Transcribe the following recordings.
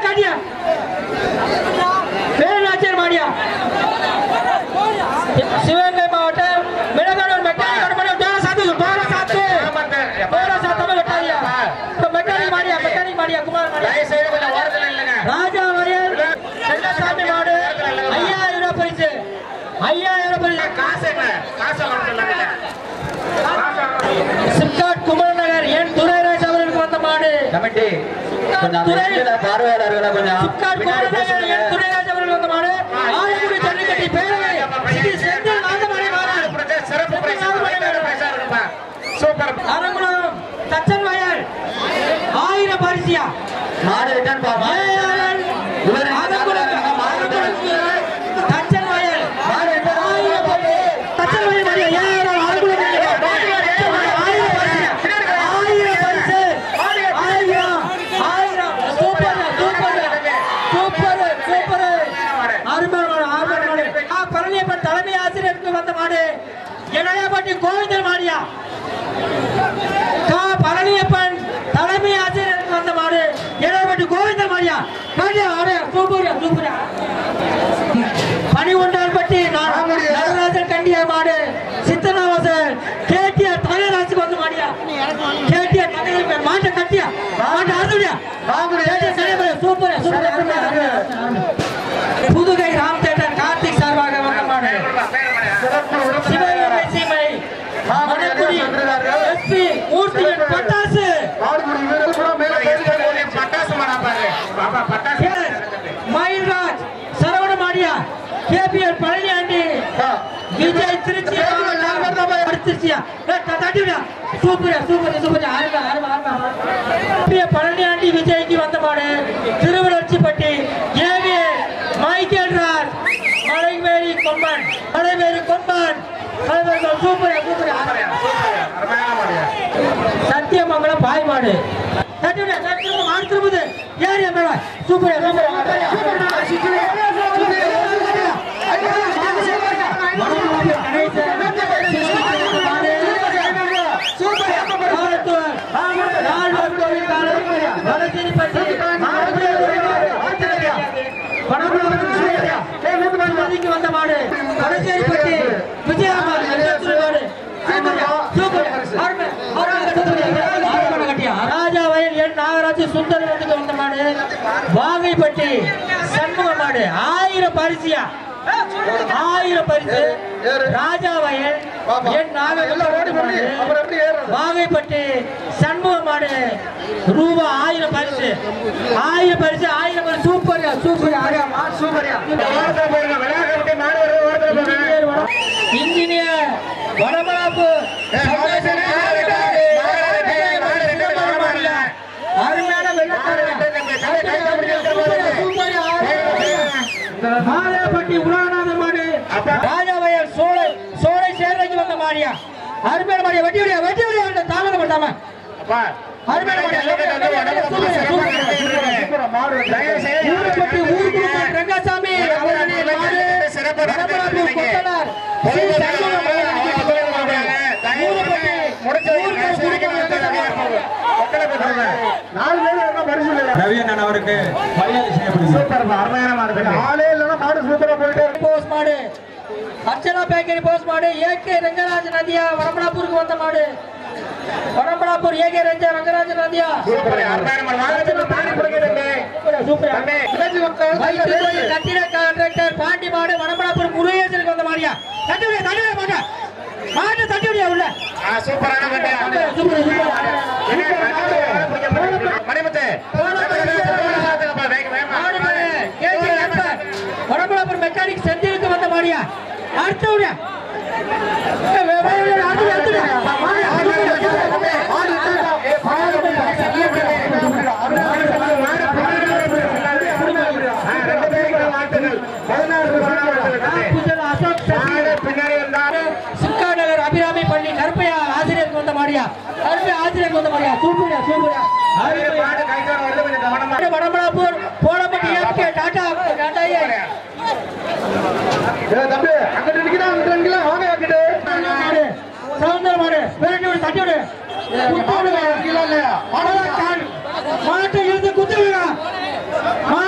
காட்டியா வேலுநாச்சியார் மாடியா சிவகங்கை மாவட்டம் மிளகானூர் மெக்கானிக் கடுப்பணம் டோர சாத்து டோர சாத்து டோர சாத்தாம வெட்டாரியா இப்ப மெக்கானிக் மாடியா மெக்கானிக் மாடியா குமார் மாடியா ராஜா வயல் செல்லசாமி மாடு ஐயாயிரம் ரூபாய் பரிசு ஐயாயிரம் ரூபாய் பரிசு சிப்காட் குமரன் நகர் என் துரைராஜ் அவர்களுக்கு வந்த மாடு கமிட்டி கொஞ்சம் அந்த இடத்துல பார்வையாளர்களை கொஞ்சம் சிப்காட் குமரன் நகர் என் துரைராஜ் அவர்களுக்கு வந்த மாடு ஆலங்குடி ஜல்லிக்கட்டு பேரவை ஸ்ரீ செந்தில் நாகமணி மாடு சிறப்பு பிரைஸ் சூப்பர் அரங்குளம் தச்சன் வயல் ஆயிரம் பரிசியா மாடு ரிட்டர்ன் பாப்பா ஏஆர்எல் அரங்குளம் அரங்குளம் தச்சன் வயல் ஆயிரம் பரிசு தச்சன் வயல் மாடியா ஏஆர்எல் அரங்குளம் ஆயிரம் பரிசியா ஆயிரம் பரிசு ஆயிரம் ஆயிரம் சூப்பர் சூப்பர் சூப்பர் சூப்பர் அருமையான மாடு அருமையான மாடு ஆ, பழனியப்பன் தலைமை ஆசிரியருக்கு வந்த மாடு இளையப்பட்டி கோவிந்தர் மாடியா கா பழனியப்பன் தலைமை ஆசிரியருக்கு வந்த மாடு இளையப்பட்டி கோவிந்தர் மாடியா மாடியா ஆடியா சூப்பர் சூப்பர் பனிகொண்டான்பட்டி நடராஜன் கண்டியா மாடு சித்தனாவாசல் கேடிஆர் தலைராஜுக்கு வந்து மாடியா கேடிஆர் தலைவர் மாட்டை கட்டியா மாட்டை அறுத்துடியா சூப்பர் சூப்பர் அருமை, அருமை, அருமை. புதுகை ராம் தேட்டர் கார்த்திக் சார்பாக வந்த மாடு சிவகங்கை சீமை மணக்குடி எஸ்பி மூர்த்தியின் பட்டாசு பட்டாசு மாடா பாரு பாப்பா பட்டாசு மயில்ராஜ் சரவண மாடியா கேபிஎல் பழனியாண்டி விஜய் திருச்சி திருச்சியா தட்டிவிடா சூப்பர் சூப்பர் சூப்பர் அருமை அருமை அருமை கேபிஎல் பழனியாண்டி விஜய்க்கு வந்த மாடு Thiruvalarchipatti AV Michael Raj Malaiveri Komban Malaiveri Komban மலைவேரி super super அருமையான மாடியா சத்தியமங்கலம் பாய் மாடு தட்டுவிட தட்டு மாடு திரும்புது யார் என் மேல சூப்பர் சூப்பர் வந்த மாடு கடைசேரிப்பட்டி விஜயகுமார் மாடு சூப்பர் அருமை ராஜா வயல் என் நாகராஜ் சுந்தரத்துக்கு வந்த மாடு வாகைப்பட்டி சண்முக மாடு ஆயிரம் பரிசியா ஆயிரம் பரிசு ராஜா வயல் என் நாகராஜ் வாகைப்பட்டி சண்முக மாடு ரூபா ஆயிரம் பரிசு ஆயிரம் பரிசு ஆயிரம் பரிசு சூப்பர் சூப்பர் சூப்பர் விளையாட்டு மாடு வருது ஓரத்துல போங்க இன்ஜினியர் வடமலாப்பு அருமையான மாலைப்பட்டி உலகநாத மாடு ராஜாவையர் சோலை சோலை சேர்வைக்கு வந்த மாடியா அருமையான மாடியா வெட்டி விடியா வெட்டி விடியா தாமதம் பண்ணாம அப்பா அருமையான மாடியா ஊருப்பட்டி ஊருக்குழுமன் ரங்கசாமி அவர்களின் மாடு வடமலாப்பு கொத்தனார் ஸ்ரீ சண்முக மாடு. ஊருப்பட்டி ஊருக்கு நாலு பேர் என்ன பரிசு இல்லை ரவி அண்ணன் அவருக்கு மரியாதை செய்யப்படுகிறது சூப்பர் அருமையான மாடு ஆளே இல்லைன்னா மாடு சூப்பரா போயிட்டே இருக்கு போஸ் மாடு அர்ச்சனா பேக்கரி போஸ் மாடு ஏகே ரங்கராஜ் நதியா வடமலாப்பூருக்கு வந்த மாடு வடமலாப்பூர் ஏகே ரஞ்சா ரங்கராஜ நதியா சூப்பர் அருமையான மாடு வாங்க பாடி கொடுக்குறது சூப்பர் தம்பி இளைஞர் மக்கள் வைத்து போய் கட்டிட கான்ட்ராக்டர் பாண்டி மாடு வடமலாப்பூர் முருகேசனுக்கு வந்த மாடியா தட்டி விடியா தட்டி விடியா மாட்டா மாட்டை தட்டி விடியா உள்ள ஆ, சூப்பரான மாடு சூப்பர் சூப்பர் மணிமுத்து மாடு மாடு கேஜி நண்பர் வடமலாப்பூர் மெக்கானிக் செந்திலுக்கு வந்த மாடியா அடுத்த விடியா அசோக் பின்னாடி வந்தாரு சிக்காநகர் அபிராமி பள்ளி கருப்பையா ஆசிரியருக்கு வந்த மாடியா கருப்பை ஆசிரியருக்கு வந்த மாடியா சூப்பரியா சூப்பரியா மாடு கைக்கார வருது கொஞ்சம் கவனமா வடமலாப்பூர் போலப்பட்டி ஏபிகே டாடா டாடா ஏ தம்பி அங்கிட்டு நிக்கிறா அங்கிட்டு நிக்கிறா வாங்க அங்கிட்டு மாடு சவுந்தர மாடு விரட்டி விடு தட்டி விடு குத்து விடுங்க இல்ல இல்லையா அவ்வளவுதான் கால். மாட்டை இழுத்து குத்து விடுங்க மாடு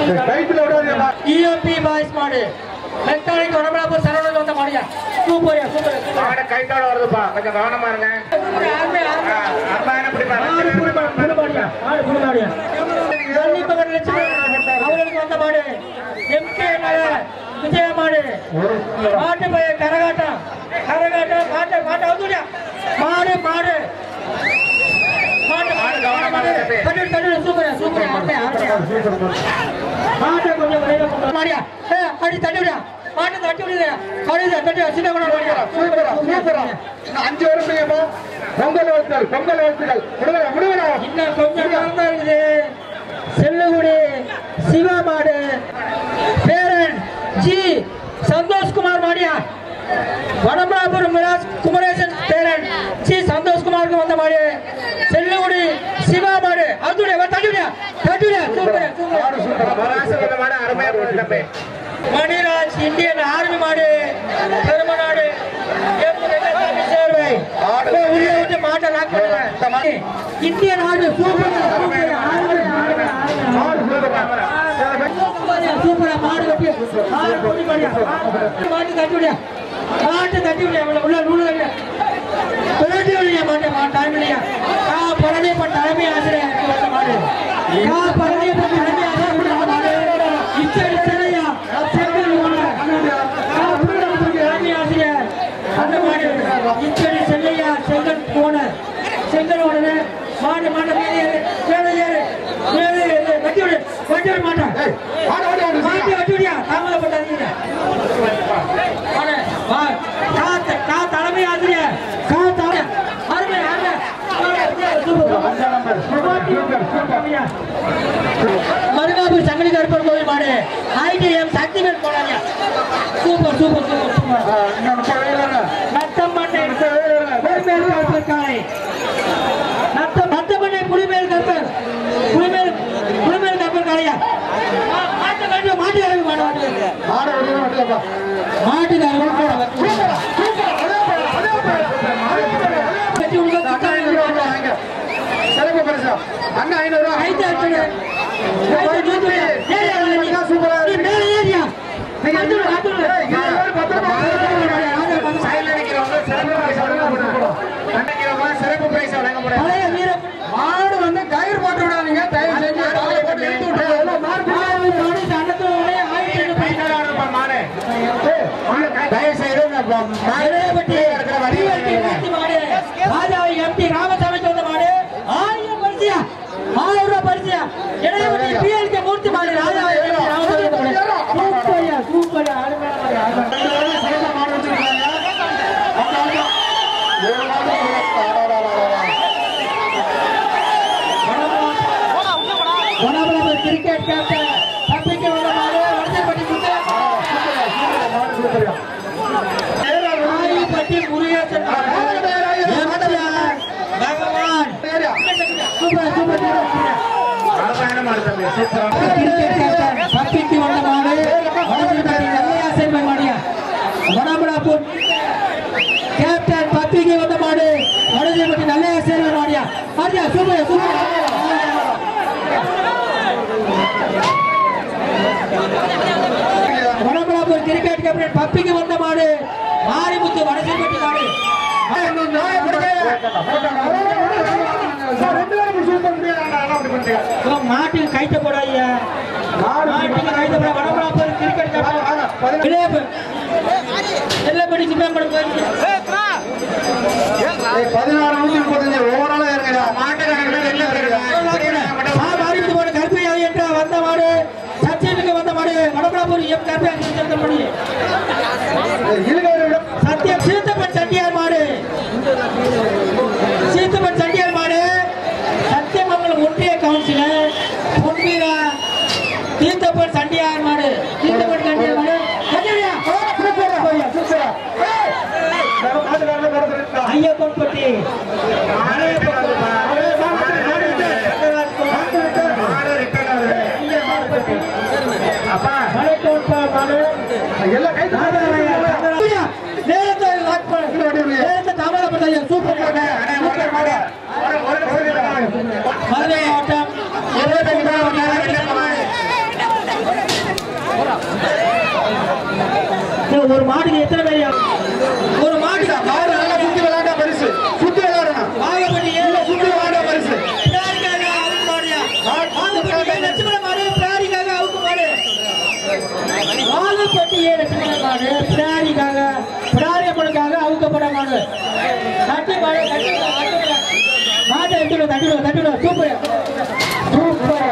கைத்துல விடாதீங்கப்பா இஎம்பி பாய்ஸ் மாடு மெக்கானிக் உடம்புலாப்பூர் சரவணன் வந்த மாடியா சூப்பர்யா சூப்பர் மாடு கைத்தோட வருதுப்பா கொஞ்சம் கவனமா இருங்க ஆர்மே ஆர்மே அருமையான பிடிப்பா மாடு புதுமா- புதுமாடியா மாடு புதுமாடியா கன்னிப்பகன் லட்சுமி அவர்களுக்கு வந்த மாடு எம்கே நகர் விஜய மாடு மாட்டு பையன் கரகாட்டம் கரகாட்டம் மாட்டு மாட்டு வந்துடியா மாடு மாடு மாடு மாடு கவனமா இருக்கு. கட்டு கட்டு சூப்பர் சூப்பர் ஆர்மே ஆர்மே மாட்டை கொஞ்சம் வெளியில கொண்டு வா. மாடியா ஏ அடி தட்டி விடியா மாட்டை தட்டி விடுங்க கழுத தட்டி சின்ன கூட மாடியா சூப்பரா சூப்பரா இன்னும் அஞ்சு வருஷங்கப்பா பொங்கல் வாழ்த்துகள் பொங்கல் வாழ்த்துகள் விடுதலை விடுதலை இன்னும் கொஞ்சம் நேரம் தான் இருக்குது செல்லுகுடி சிவா மாடு பேரன் ஜி சந்தோஷ்குமார் மாடியா வடமலாபுரம் மிராஜ் குமரேசன் பேரன் ஜி சந்தோஷ்குமாருக்கு வந்த மாடு செல்லுகுடி சிவா மாடு அதுடைய தட்டுடியா தட்டுடியா சூப்பர் மாடு சூப்பர் சூப்பரா மராசு மாடு அருமையா போகுது தம்பி மணிராஜ் இந்தியன் ஆர்மி மாடு பெருமநாடு எம். வெங்கட்சாமி சேர்வை ஆடு. உள்ள விட்டு மாட்டை லாக் பண்ணுங்க இந்தியன் ஆடு சூப்பர் சூப்பர் ஆடு, ஆடு, ஆடு. மாடு சூப்பரா சூப்பரா மாடு கட்டி மாடு கொடி மாடியா மாட்டு தட்டி விடியா மாட்டு தட்டி விடியா உள்ள உள்ள நூறு தட்டி பிறகு விடியா மாட்டே மா டைம் இல்லையா ஆ பழனியப்பன் தலைமை ஆசிரியர் வந்த மாடு ஆ பழனியப்பன் தலைமை ஆசிரியர் வந்த மாடு இச்சடி சிலையா செங்கல் ஓனர் ஆ பழனியப்பன் தலைமை ஆசிரியர் அந்த மாடு இச்சடி செல்லையா செங்கல் ஓனர் செங்கல் ஓனர் மாடு மாடு மேலே ஏறு மேலே ஏறு மேலே ஏறு வட்டி விடு வட்டி விட மாட்டேன் மாடு ஓடி ஓடி மாட்டி வச்சுடியா தாமதப்பட்டாதீங்க வாடே, வா. கா த- கா தலைமை ஆசிரியர் கா தலை அருமை அருமை மருகாபுரி சங்கடி கருப்பர் கோவில் மாடு ஐடிஎம் சக்திவேல் போனாங்க super super super super Natham பண்ணை புலிமேல் கருப்பர் காலை நத்தம் நத்தம் பண்ணை புலிமேல் கருப்பர் புலிமேல் புலிமேல் கருப்பர் காளையா மா- மாட்டு கட்டு மாட்டு கருப்பு மாடு மாட்டு மாடு ஓடி ஓடிப்பா மாட்டு கருப்பு கட்டி உள்ள தக்காளி சிறப்பு பரிசு அங்க ஐநூறு ரூபா ஐந்து அடிச்சுடு. ஐந்து நூத்தி ஏய், ஏய், நீ சூப்பரா நீ மேல ஏறியா? நீங்க அடிச்சுடு, அடிச்சுடு. சைடுல நிக்கிறவங்க சிறப்பு பரிசு வழங்கப்படும் நினைக்கிறவங்க சிறப்பு பரிசு வழங்கப்படும் பழைய வீரம். மாடு வந்து கயிறு போட்டு விடாதீங்க தயவு செஞ்சு காலை போட்டு இழுத்து விட்டுருங்க மாடு மாடு தண்டத்தோட ஒரே ஆயிரத்தி ஐநூறு பைசா. தயவு செய்து இந்த ம- மாடு இளையபட்டி, இருக்கிற வரி டிஎல்டி மூர்த்தி மாடு. ராஜாவை எம்பி ராமசாமிக்கு வந்த மாடு. ஆயிரம் பரிசியா? ஆயிரம் ரூபாய் பரிசியா? இளையபட்டி PLK மூர்த்தி மாடு. ராஜாவை எம்பி ராமசாமிக்கு வந்த மாடு. சூப்பர்யா, சூப்பர்யா. அருமையான மாடு, அருமையான மாடு. சிறந்த மாடு வச்சிருக்காங்க அவங்க வந்து ஏழு மாடு வனபுரம் கிரிக்கெட் கேப்டன் தப்பிக்க வந்த மாடு வரிசைப்பட்டி சுத்த மாடு சூப்பரியா ஆயிப்பட்டி முருகேசன் மாடு. எம்ஜிஆர் பகவான் சூப்பர் சூப்பர் சூப்பர் அழகான மாடு தம்பி சூப்பரா கிரிக்கெட் கேப்டன் தப்பிக்கு வந்த மாடு வனபுரப்பட்டி நல்லையா சேர்மன் மாடியா வனபுராப்பூர் கேப்டன் பத்திரிகை வந்த மாடு வனபுரப்பட்டி நல்லையா சேர்மன் மாடியா மாடியா சூப்பர் சூப்பர் வனபுராப்பூர் கிரிக்கெட் கேப்டன் பப்பிக்கு வந்த மாடு மாரிமுத்து வடசைப்பட்டி மாடு இவன் மாட்டுக்கு கைத்த போடாதீங்க மாட்டுக்கு கைத்த போட வடபுறாப்பூர் கிரிக்கெட் கேப்டன் விளையாப்பு எல்லப்படி சிம்மம்படம் போயிடுச்சு பதினாறு நூத்தி முப்பத்தஞ்சு ஓவராலா இருக்குதா ஆ, மாரிமுத்து மாடு கருப்பையாவி என்ற வந்த மாடு சத்தியனுக்கு வந்த மாடு வடபுறாப்பூர் எம் கருப்பையாவி சத்தியம் சீத்தப்பன் சண்டியார் மாடு சீத்தப்பன் சண்டியார் மாடு சத்தியமங்கலம் ஒன்றிய கவுன்சிலர் பொன்வீரா தீர்த்தப்பன் சண்டியார் மாடு தீர்த்தப்பன் சண்டியார் மாடு கஜரியா ஐயப்பன் பட்டி மலைக்கோட்டை மாடு நேரத்தை லாக் பண்ணு நேரத்தை தாமதப்பட்ட சூப்பர் மதுரை மாவட்டம் இருபத்தஞ்சு ஒரு மாட்டுக்கு எத்தனை பேர் ஒரு மாட்டுக்கு மாடு நல்லா சுத்தி விளையாண்டா பரிசு சுத்தி விளையாடணும் வாகப்பட்டி இல்ல, சுத்தி விளையாண்டா பரிசு பிராரிக்காக அவுக்கு மாடியா வாகப்பட்டி லட்சுமண மாடு பிராரிக்காக அவுக்கு மாடு வாகப்பட்டி லட்சுமண மாடு பிராரிக்காக பிராரியம்மனுக்காக அவுக்கப்பட மாடு தட்டி மாடு தட்டி மாட்டை எடுத்துடும் தட்டிடும் தட்டிடும் சூப்பர் சூப்பர்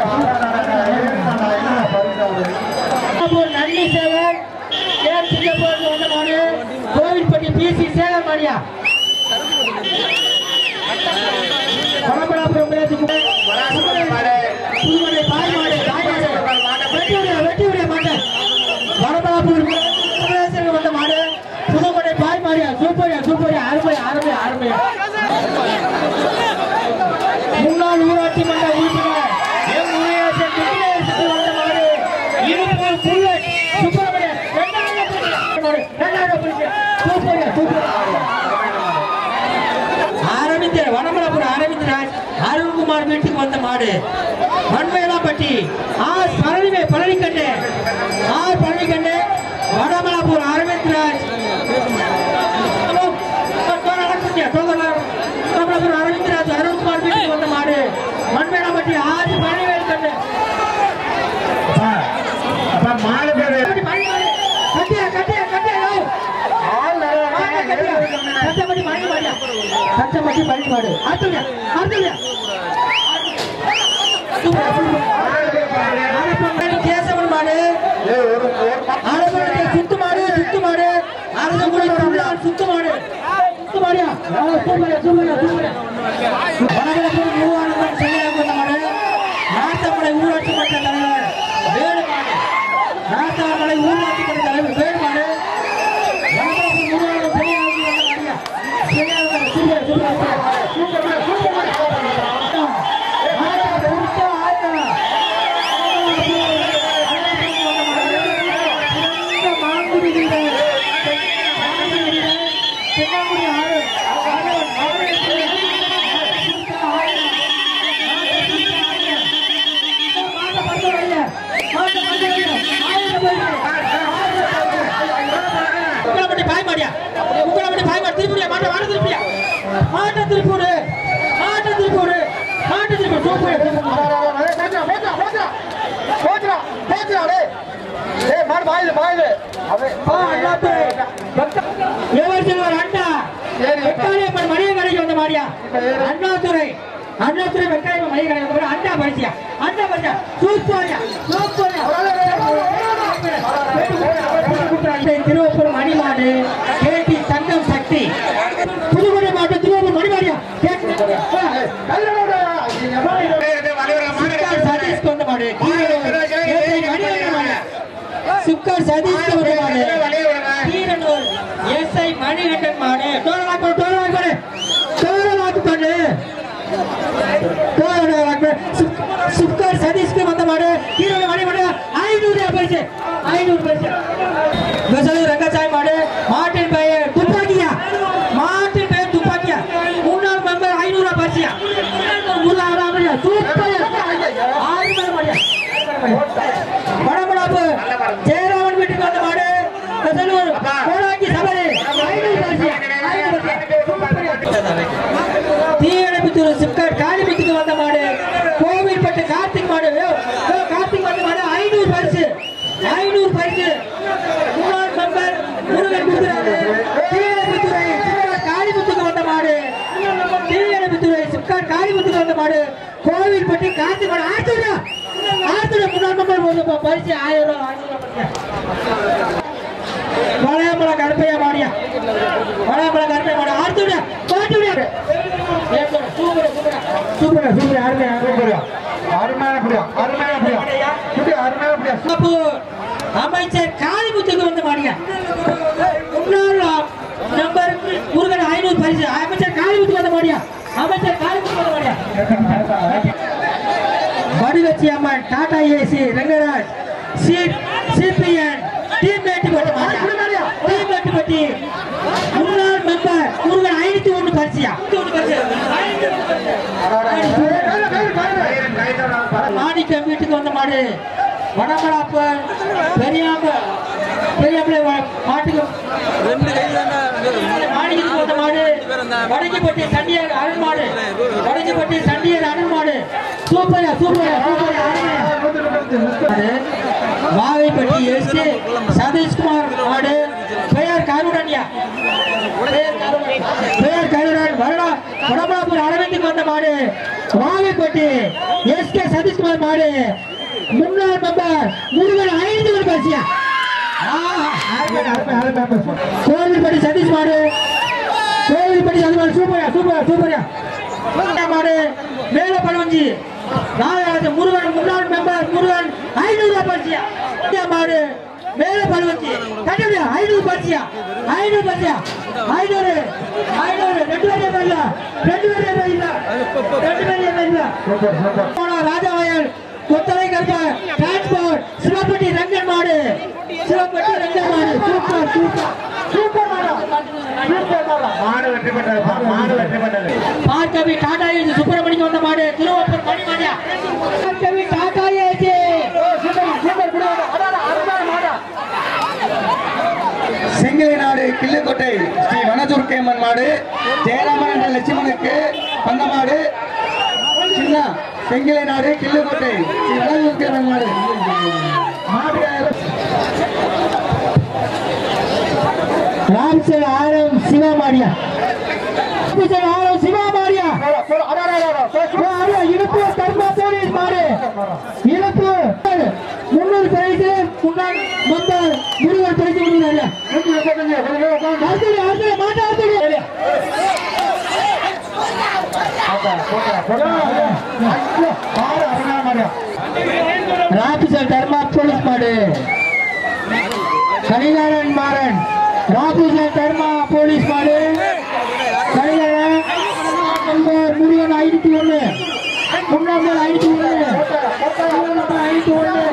ஒரு நன்றி சேவர் ஏன் சிங்கப்பூருக்கு வந்த மாடு கோவில்பட்டி பிசி சேகர் மாடியா பரம்பராபுரம் பேருக்கு புதுமனை பாய் மாடு பாய் மாடு வெட்டி விட வெட்டி விட மாட்டேன் பரம்பராபுரம் பேருக்கு வந்த மாடு புதுமனை பாய் மாடியா சூப்பரியா சூப்பரியா அருமை அருமை அருமையா முன்னாள் ஊராட்சி மன்ற உறுப்பினர் எம் முருகேசன் விக்னேஷுக்கு வந்த மாடு இருப்பூர் புல்லட் சுப்பிரமணியன் இரண்டாவது பரிசு. இரண்டாவது பரிசு. சூப்பரியா சூப்பர் ஆரம்பித்த வடமலபுரம் ஆரம்பித்தராஜ் அருண்குமார் வீட்டுக்கு வந்த மாடு மண்மேலாப்பட்டி ஆர் பழனிமே பழனிக்கண்ணு ஆர் பழனிக்கண்ணு வடமலாப்பூர் அரவிந்த்ராஜ் வடமலாப்பூர் அரவிந்த்ராஜ் அருண்குமார் வீட்டுக்கு வந்த மாடு மண்மேலாப்பட்டி ஆர் பழனிவேல் கண்ணு மாடு பேரு கட்டியா கட்டியா கட்டியா சட்டப்படி மணி மாடியா சட்டப்படி மணி மாடு அடுத்தது அடுத்தது கேசவன் மாடு ஆலப்பட்டி சுத்து மாடு சுத்து மாடு அரசங்குடி தமிழ்நாடு சுத்து மாடு சுத்து மாடியா சூப்பரியா சூப்பரியா சூப்பரியா வடகிழக்கு மூவானந்தம் செய்யலாம் கொண்ட மாடு நாத்தமலை ஊராட்சி மன்ற தலைவர் வேலு மாடு நாத்தமலை ஊராட்சி மன்ற தலைவர் வேலு மாடு வடகிழக்கு மூவானந்தம் செய்யலாம் கொண்ட மாடியா செய்யலாம் சூப்பர் சூப்பர் உக்கரப்பட்டி பாய் மாடியா உக்கரப்பட்டி பாய் மாடி திருப்பியா மாட்ட மாட்ட திருப்பியா மாட்ட திருப்பூரு மாட்ட திருப்பூரு மாட்ட திருப்பூர் சூப்பர் ஏவர்ஜனவர் அண்ணா வெக்காளியம்மன் மணிய கடைக்கு வந்த மாடியா அண்ணாதுரை அண்ணாதுரை வெக்காளியம்மன் மணிய கடைக்கு வந்த அண்ணா பரிசியா அண்ணா பரிசியா சூப்பரியா சூப்பரியா திருவப்பூர் மணிமாடு கேட்டி தங்கம் சக்தி புதுக்கோட்டை மாவட்டம் திருவப்பூர் மணிமாடியா சதீஷ் கொண்ட மாடு சுக்கர் சதீஷ் கொண்ட மாடு கீரனூர் எஸ்ஐ மணிகண்டன் மாடு டோலவாக்கு டோலவாக்கு டோலவாக்கு பண்ணு சுக்கர் சதீஷ்க்கு வந்த மாடு கீரனூர் மணி மாடு ஐநூறு பரிசு ஐநூறு பரிசு பெசலூர் ரங்கசாமி மாடு மாட்டின் பெயர் துப்பாக்கியா மாட்டின் பெயர் துப்பாக்கியா முன்னாள் மெம்பர் ஐநூறு பரிசியா முன்னாள் சூப்பர் ஆறு மாடியா வடமடாப்பு ஜெயராமன் வீட்டுக்கு வந்த மாடு பெசலூர் கோடாங்கி சபரி ஐநூறு பரிசியா ஐநூறு பரிசியா தீயணைப்புத்தூர் சிப்காட் காளிமுத்துக்கு வந்த மாடு கோவில்பட்டு கார்த்திக் மாடு யோ, யோ, கார்த்திக் வந்த மாடு ஐநூறு பரிசு ஐநூறு பரிசு முன்னாள் மெம்பர் முருகன் கொடுக்குறாரு தீயணைப்புத்துறை சிப்காட் காளிமுத்துக்கு வந்த மாடு தீயணைப்புத்துறை சிப்காட் காளிமுத்துக்கு வந்த மாடு கோவில்பட்டி கார்த்திக் மாடு ஆத்துடா ஆத்துடா முன்னாள் மெம்பர் வந்து பரிசு ஆயிரம் ரூபாய் ஆயிரம் ரூபாய் வளையமல கருப்பையா மாடியா வளையமல கருப்பையா மாடியா ஆத்துடா பாட்டுடா சூப்பர் சூப்பர் சூப்பர் சூப்பர் அருமை அருமை அருமையான புரியா அருமையான புரியா இப்படி அருமையான புரியா அப்போ அமைச்சர் காளிமுத்துக்கு வந்து மாடியா முன்னாள் நம்பர் முருகன் ஐநூறு பரிசு அமைச்சர் காளிமுத்து வந்த மாடியா அமைச்சர் காளிமுத்து வந்த மாடியா Vadivachi Amman Tata AC Rangaraj C CBN team Mettupatti மாடியா டீம் மேட்டுப்பட்டி முன்னாள் மெம்பர் முருகன் ஐநூத்தி ஒன்று பரிசியா மாணிக்கம் வீட்டுக்கு வந்த மாடு வடமலாப்பன் பெரியாம்ப பெரியாம்பளை மாடு மாட்டுக்கு ரெண்டு கை தானே மாணிக்கத்துக்கு வந்த மாடு வடக்கிப்பட்டி சண்டியர் அருண் மாடு வடக்கிப்பட்டி சண்டியர் அருண் மாடு சூப்பரா சூப்பரா சூப்பரா வாகைப்பட்டி எஸ்டி சதீஷ்குமார் மாடு பெயர் கருடன்யா பெயர் கருடன். பெயர் கருடன் வருடா வடமாபுரம் அரவிந்துக்கு வந்த மாடு வாகைப்பட்டி எஸ் கே சதீஷ்குமார் மாடு முன்னாள் மெம்பர் முருகன் ஐந்து பேர் பரிசியா கோவில்பட்டி சதீஷ் மாடு கோவில்பட்டி சதீஷ் மாடு சூப்பரா சூப்பரா சூப்பரா மாடு மேல பழவஞ்சி நாகராஜ முருகன் முன்னாள் மெம்பர் முருகன் ஐநூறு ரூபாய் பரிசியா இந்தியா மாடு மேல பழவஞ்சி கண்டிப்பா ஐநூறு பரிசியா ஐநூறு பரிசியா ஐநூறு ஐநூறு ரெண்டு பேரும் இல்ல ரெண்டு பேரும் இல்ல ரெண்டு பேரும் இல்ல போனா ராஜாவயல் கொத்தலை கருப்பா டிரான்ஸ்போர்ட் சிவப்பட்டி ரங்கன் மாடு சிவப்பட்டி ரங்கன் மாடு சூப்பர் சூப்பர் சூப்பர் மாடு சூப்பர் மாடு மாடு வெற்றி பெற்றது மாடு வெற்றி பெற்றது பார்க்கவி டாடா ஏஜி சுப்பிரமணியம் வந்த மாடு திருவப்பூர் மணி மாடியா பார்க்கவி டாடா ஏஜி செங்கிலை நாடு கிள்ளுக்கோட்டை ஸ்ரீ வனதுர்க்கேம்மன் மாடு ஜெயராமன் என்ற லட்சுமணனுக்கு வந்த மாடு சின்ன செங்கிலை நாடு கிள்ளுக்கோட்டை ஸ்ரீ வனதுர்க்கேம்மன் மாடு மாடு ராம்சல் ஆரம் சிவா மாடியா ராம்சல் ஆரம் சிவா மாடியா இழுப்பு கர்மா போலீஸ் மாடு இழுப்பு முன்னூறு பிரைஸ் முன்னாள் மந்தார் முருகன் பிரைஸ் கொடுக்குறாரு அடுத்தது அடுத்தது மாட்டா அடுத்தது ராபிசல் தர்மா போலீஸ் மாடு கலிநாராயண் மாறன் ராபிசல் தர்மா போலீஸ் மாடு கலிநாராயண் நம்பர் முருகன் ஐநூத்தி ஒண்ணு முன்னாள் ஐநூத்தி ஒண்ணு ஐநூத்தி ஒண்ணு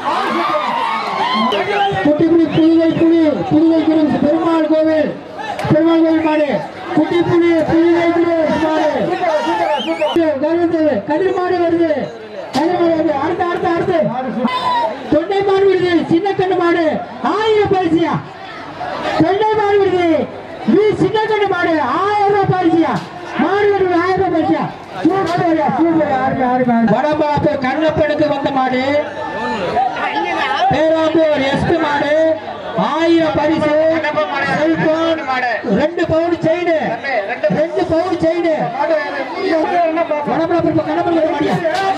குட்டிப்புலி புலிகை புலி புலிகை குரு பெருமாள் கோவில் பெருமாள் கோவில் மாடு குட்டி புலி புலிகை குரு மாடு வருது கதிர் மாடு வருது கதிர் மாடு வருது அடுத்து அடுத்து அடுத்து தொண்டை மாடு விடுது சின்ன கண்ணு மாடு ஆயிரம் பரிசியா தொண்டை மாடு விடுது வி சின்ன கண்ணு மாடு ஆயிரம் ரூபாய் பரிசியா மாடு விடுது ஆயிரம் ரூபாய் பரிசியா சூப்பர் சூப்பர் வடபாப்பு கண்ணப்பனுக்கு வந்த மாடு பேராம்பூர் எஸ்பி மாடு ஆயிரம் பரிசு செல்போன் ரெண்டு பவுன் செயின் ரெண்டு பவுன் செயின் வடபுறப்பு கண்ணப்பன் மாடியா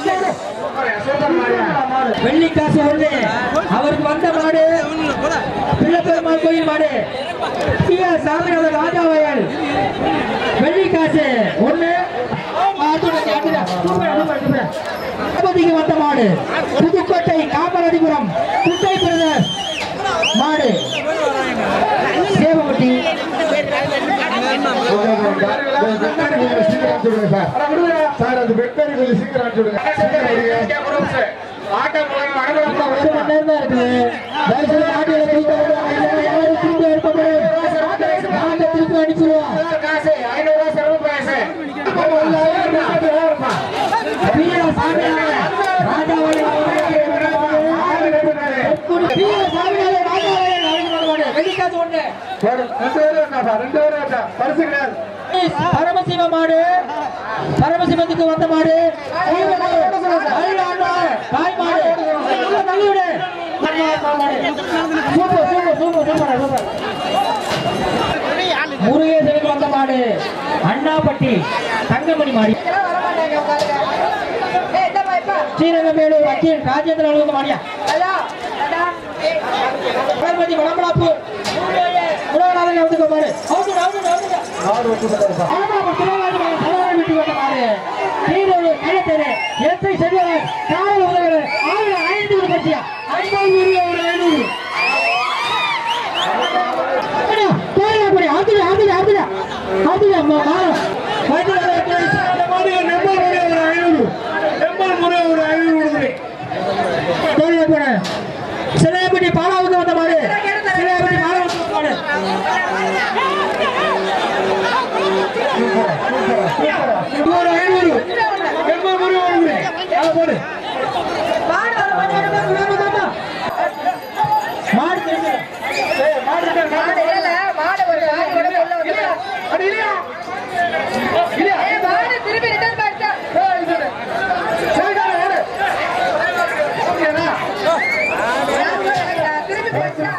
வெள்ளி காசு ஒண்ணு அவருக்கு வந்த மாடு பிள்ளைப்பெருமாள் கோயில் மாடு பி ஆர் சாமிநாதன் ராஜாவயல் வெள்ளி காசு ஒண்ணு திருப்பதிக்கு வந்த மாடு புதுக்கோட்டை காமராஜபுரம் குட்டை பிரதர் மாடு சேவப்பட்டி சார் அது வெட்டரி கொஞ்சம் சீக்கிரம் சொல்லுங்க ஆட்டம் ஒரு மணி நேரம் தான் இருக்குது தயவு செய்து ஆடியோல திருப்பி அனுப்புங்க. எல்லாரும் திருப்பி அனுப்பணும். மாட்டை திருப்பி அனுப்பிடுவோம் காசு ஐநூறு ரூபாய் செலவு காசு பி ஆர் சாமிநாதன் ராஜாவயல் பி ஆர் சாமிநாதன் ராஜாவயல் அழைக்கப்பட்ட மாடு வெள்ளி காசு ஒண்ணு ரெண்டு பேரும் ரெண்டு பேரும் பரிசு கிடையாது பரமசிவ மாடு பரமசிவத்துக்கு வந்த மாடு தாய் மாடு நல்லிவிடு super super super super super முருகேசனுக்கு வந்த மாடு அண்ணாப்பட்டி தங்கமணி மாடி ஸ்ரீரங்கமேடு வக்கீல் ராஜேந்திர அலுவலக மாடியா பார்வதி வடமலாப்பு உலகநாதன் வந்துக்க மாடு அவுட்டு அவுட்டு அவுட்டு நாடு வெற்றி பெற்றது ஆமா, சிவகாமி மகன் சரவணன் வீட்டுக்கு வந்த மாடு. தீரூர் கள்ளத்தேரு, எஸ்ஐ செல்வன், காவல் உதவியாளர், ஆயிரம் ஐநூறு ஒரு கட்சியா? ஐம்பது நூறு, ஒரு ஐநூறு. அண்ணா, போயா, போயா, ஆத்துடு, ஆத்துடு, ஆத்துடு. ஆத்துடு, அம்மா, மாறு. வயித்துல வைத்து, இந்த மாடு நெம்பர் முறை ஒரு ஐநூறு. நெம்பர் முறை ஒரு ஐநூறு கொடுக்குறேன். போயா, போயா. சிலையப்பட்டி பாலாவுக்கு வந்த மாடு சிலையப்பட்டி பாலாவுக்கு வந்த மாடு ஒரு ஐநூறு எண்பது முறை வாங்குறேன் அதை போடு மாடு தெரிஞ்சது. ஏய், மாடு இருக்கு, மாடு போச்சா